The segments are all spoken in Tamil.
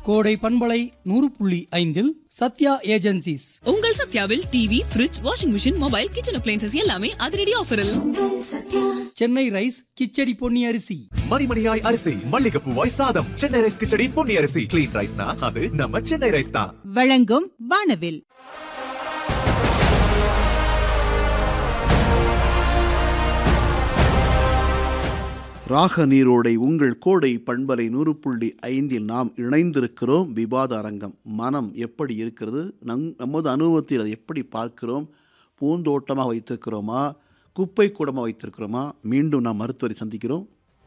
கோடை பண்பலை நூறு புள்ளி ஐந்தில் சத்யா ஏஜென்சிஸ் உங்கள் சத்யாவில் TV fridge washing machine mobile kitchen appliances எல்லாமே அதிரடி ஆஃபரில் சென்னை ரைஸ் கிச்சடி பொன்னி அரிசி மணிமணியாய் அரிசி மல்லிகைப்பூவாய் சாதம் சென்னை ரைஸ் கிச்சடி பொன்னி அரிசி கிளீன் ரைஸ்னா அது நம்ம சென்னை ரைஸ் தான் வழங்கும் வானவில் ராக நீரோடை உங்கள் கோடை பண்பலை நூறு புள்ளி ஐந்தில் நாம் இணைந்திருக்கிறோம் விவாத அரங்கம் மனம் எப்படி இருக்கிறது நம் நமது அனுபவத்தில் அதை எப்படி பார்க்கிறோம் பூந்தோட்டமாக வைத்திருக்கிறோமா குப்பை கூடமாக வைத்திருக்கிறோமா மீண்டும் நாம் மருத்துவரை சந்திக்கிறோம்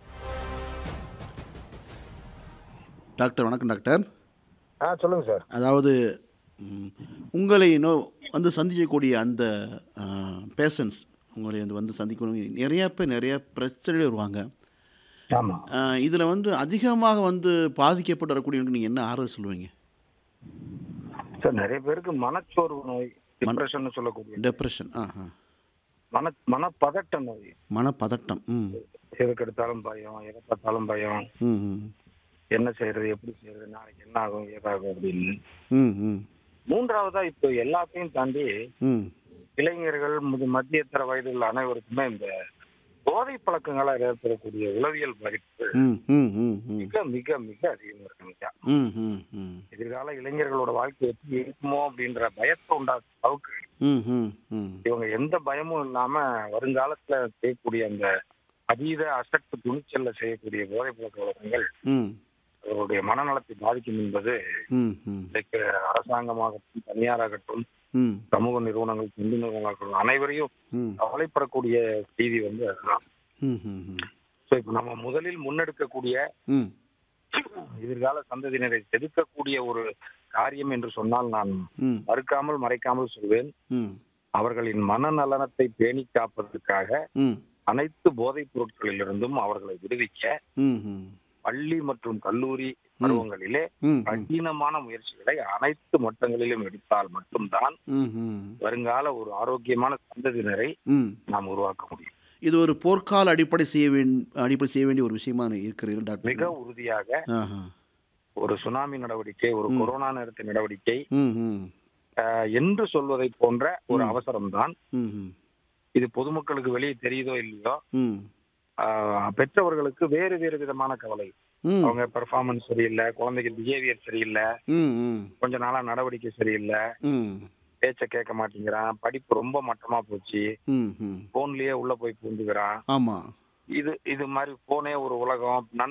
டாக்டர் வணக்கம் டாக்டர் ஆ சொல்லுங்க சார் அதாவது ம், உங்களை நோ வந்து சந்திக்கக்கூடிய அந்த பேஷன்ஸ் உங்களை வந்து வந்து சந்திக்கணும் நிறைய பேர் நிறைய பிரச்சனைகள் வருவாங்க ஆமா இதில் வந்து அதிகமாக வந்து பாதிக்கப்பட்டு வரக்கூடியவங்களுக்கு நீங்கள் என்ன ஆறுதல் சொல்லுவீங்க சார் நிறைய பேருக்கு மனச்சோர்வு நோய் டிப்ரெஷன் சொல்லக்கூடிய டெப்ரெஷன் ஆ ஆ மன மனப்பதட்ட நோய் மனப்பதட்டம் ம் எதுக்கு எடுத்தாலும் பயம் எதை பார்த்தாலும் பயம் ம் ம் என்ன செய்யறது எப்படி செய்யறது நாளைக்கு என்ன ஆகும் ஏதாகும் அப்படின்னு ம் ம் மூன்றாவதா இப்போ எல்லாத்தையும் தாண்டி ம் இளைஞர்கள் முது மத்தியத்தர வயதில் உள்ள அனைவருக்குமே இந்த போதை பழக்கங்களால் ஏற்படக்கூடிய உளவியல் பாதிப்பு ம் ம் ம் ம் மிக மிக மிக அதிகமா இருக்குங்க ம் ம் ம் எதிர்கால இளைஞர்களோட வாழ்க்கை எப்படி இருக்குமோ அப்படின்ற பயத்தை உண்டாக்குற அளவுக்கு ம் ம் ம் இவங்க எந்த பயமும் இல்லாம வருங்காலத்துல செய்யக்கூடிய அந்த அதீத அசட்டு துணிச்சல்ல செய்யக்கூடிய போதை பழக்க வழக்கங்கள் ம் அவருடைய மனநலத்தை பாதிக்கும் என்பது ம் ம் இன்றைக்கு அரசாங்கமாகட்டும் தனியாராகட்டும் ம் சமூக நிறுவனங்கள் தொண்டு நிறுவனங்கள் அனைவரையும் ம் கவலைப்படக்கூடிய செய்தி வந்து அதுதான் ம் ம் ம் ஸோ இப்போ நம்ம முதலில் முன்னெடுக்கக்கூடிய ம் எதிர்கால சந்ததியினரை செதுக்கக்கூடிய ஒரு காரியம் என்று சொன்னால் நான் ம் மறுக்காமல் மறைக்காமல் சொல்வேன் ம் அவர்களின் மனநலனத்தை பேணி காப்பதற்காக ம் அனைத்து போதைப் பொருட்களிலிருந்தும் அவர்களை விடுவிக்க ம் ம் பள்ளி மற்றும் கல்லூரி பருவங்களிலே ம் கடினமான முயற்சிகளை அனைத்து மட்டங்களிலும் எடுத்தால் மட்டும்தான் ம் ம் வருங்கால ஒரு ஆரோக்கியமான சந்ததியினரை ம் நாம் உருவாக்க முடியும் இது ஒரு போர்க்கால அடிப்படை செய்ய வேண்டிய அடிப்படை செய்ய வேண்டிய ஒரு விஷயமா இருக்கிறது டாக்டர் மிக உறுதியாக ஆஹா ஒரு சுனாமி நடவடிக்கை ஒரு கொரோனா நேரத்து நடவடிக்கை ம் ம் அஹ், என்று சொல்வதை போன்ற ஒரு அவசரம்தான் ம் ம் இது பொதுமக்களுக்கு வெளியே தெரியுதோ இல்லையோ ம் ஆஹ், பெற்றவர்களுக்கு வேறு வேறு விதமான கவலை ம் அவங்க பெர்ஃபார்மன்ஸ் சரியில்லை குழந்தைக்கு பிஹேவியர் சரியில்லை ம் ம் கொஞ்ச நாளா நடவடிக்கை சரியில்லை ம் பேச்ச கேட்க மாட்டேங்கிறான் படிப்பு ரொம்ப மட்டமா போச்சு ம் ம் போன்லயே உள்ள போய் பூந்துக்கிறான் ஆமாம் இது இது மாதிரி போனே ஒரு உலகம் நண்பர்கள்